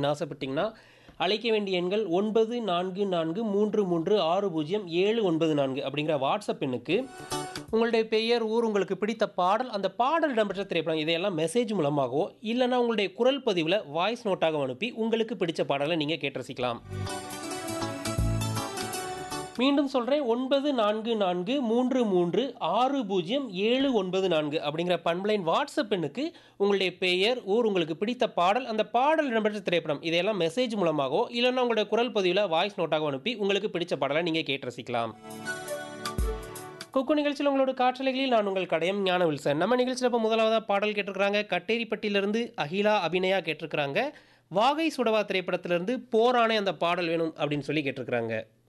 அப்படின்னு ஆசைப்பட்டீங்கன்னா அழைக்க வேண்டிய எண்கள் ஒன்பது நான்கு நான்கு மூன்று மூன்று ஆறு பூஜ்ஜியம் ஏழு ஒன்பது நான்கு அப்படிங்கிற வாட்ஸ்அப் எண்ணுக்கு உங்களுடைய பெயர் ஊர் உங்களுக்கு பிடித்த பாடல் அந்த பாடல் இடம்பெற்ற திரைப்படம் இதையெல்லாம் மெசேஜ் மூலமாகவோ இல்லைன்னா உங்களுடைய குரல் பதிவில் வாய்ஸ் நோட்டாக அனுப்பி உங்களுக்கு பிடிச்ச பாடலை நீங்கள் கேட்டு ரசிக்கலாம் மீண்டும் சொல்கிறேன் ஒன்பது நான்கு நான்கு மூன்று மூன்று ஆறு பூஜ்ஜியம் ஏழு ஒன்பது நான்கு அப்படிங்கிற பண்பலைன் வாட்ஸ்அப் எண்ணுக்கு உங்களுடைய பெயர் ஊர் உங்களுக்கு பிடித்த பாடல் அந்த பாடல் இடம்பெற்ற திரைப்படம் இதையெல்லாம் மெசேஜ் மூலமாகவோ இல்லைன்னா உங்களுடைய குரல் பதிவில் வாய்ஸ் நோட்டாக அனுப்பி உங்களுக்கு பிடிச்ச பாடலை நீங்கள் கேட்டு ரசிக்கலாம் குக்கு நிகழ்ச்சியில் உங்களோட காற்றலைகளில் நான் உங்கள் கடையம் ஞான வில்சன் நம்ம நிகழ்ச்சியில் இப்போ முதலாவதாக பாடல் கேட்டிருக்கிறாங்க கட்டேரிப்பட்டியிலிருந்து அகிலா அபிநயா கேட்டிருக்கிறாங்க வாகை சுடவா திரைப்படத்திலிருந்து போரானே அந்த பாடல் வேணும் அப்படின்னு சொல்லி கேட்டிருக்கிறாங்க